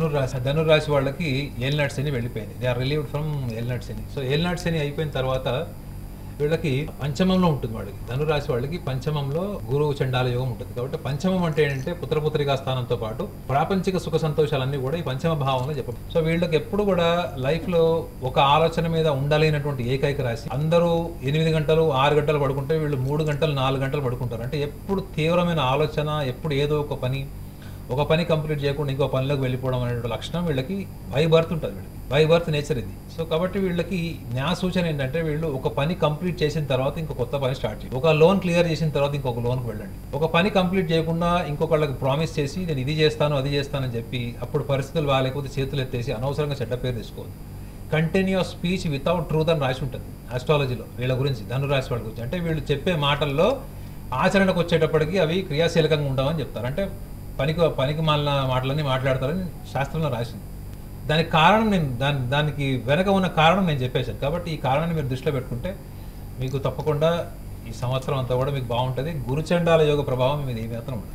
ధనుర్రాశి ధనుర్రాశి వాళ్ళకి ఏలినాటి శని వెళ్ళిపోయింది దే ఆర్ రిలీవ్డ్ ఫ్రమ్ ఏలినాటి శని సో ఏలినాటి శని అయిపోయిన తర్వాత వీళ్ళకి పంచమంలో ఉంటుంది వాళ్ళకి ధనురాశి వాళ్ళకి పంచమంలో గురువు చండాల యోగం ఉంటుంది కాబట్టి పంచమం అంటే ఏంటంటే పుత్రపుత్రికా స్థానంతో పాటు ప్రాపంచిక సుఖ సంతోషాలన్నీ కూడా ఈ పంచమ భావంలో చెప్ప సో వీళ్ళకి ఎప్పుడు కూడా లైఫ్ లో ఒక ఆలోచన మీద ఉండలేనటువంటి ఏకైక రాశి అందరూ ఎనిమిది గంటలు ఆరు గంటలు పడుకుంటే వీళ్ళు మూడు గంటలు నాలుగు గంటలు పడుకుంటారు అంటే ఎప్పుడు తీవ్రమైన ఆలోచన ఎప్పుడు ఏదో ఒక పని ఒక పని కంప్లీట్ చేయకుండా ఇంకో పనిలోకి వెళ్ళిపోవడం అనేటువంటి లక్షణం వీళ్ళకి బై బర్త్ ఉంటుంది వీళ్ళకి బై బర్త్ నేచర్ ఇది సో కాబట్టి వీళ్ళకి న్యా సూచన ఏంటంటే వీళ్ళు ఒక పని కంప్లీట్ చేసిన తర్వాత ఇంకో కొత్త పని స్టార్ట్ చేయండి ఒక లోన్ క్లియర్ చేసిన తర్వాత ఇంకొక లోన్కి వెళ్ళండి ఒక పని కంప్లీట్ చేయకుండా ఇంకొకళ్ళకి ప్రామిస్ చేసి నేను ఇది చేస్తాను అది చేస్తానని చెప్పి అప్పుడు పరిస్థితులు బాగాలేకపోతే చేతులు ఎత్తేసి అనవసరంగా చెడ్డ పేరు తీసుకోవద్దు కంటిన్యూస్ స్పీచ్ వితౌట్ ట్రూత్ అని రాసి ఉంటుంది ఆస్ట్రాలజీలో వీళ్ళ గురించి ధనురాశి వాళ్ళ గురించి అంటే వీళ్ళు చెప్పే మాటల్లో ఆచరణకు వచ్చేటప్పటికి అవి క్రియాశీలకంగా ఉండవని చెప్తారు అంటే పనికి పనికి మాలిన మాటలన్నీ మాట్లాడతారని శాస్త్రంలో రాసింది దానికి కారణం నేను దాని దానికి వెనక ఉన్న కారణం నేను చెప్పేశాను కాబట్టి ఈ కారణాన్ని మీరు దృష్టిలో పెట్టుకుంటే మీకు తప్పకుండా ఈ సంవత్సరం అంతా కూడా మీకు బాగుంటుంది గురుచండాల యోగ ప్రభావం మీద ఏ మాత్రం ఉండదు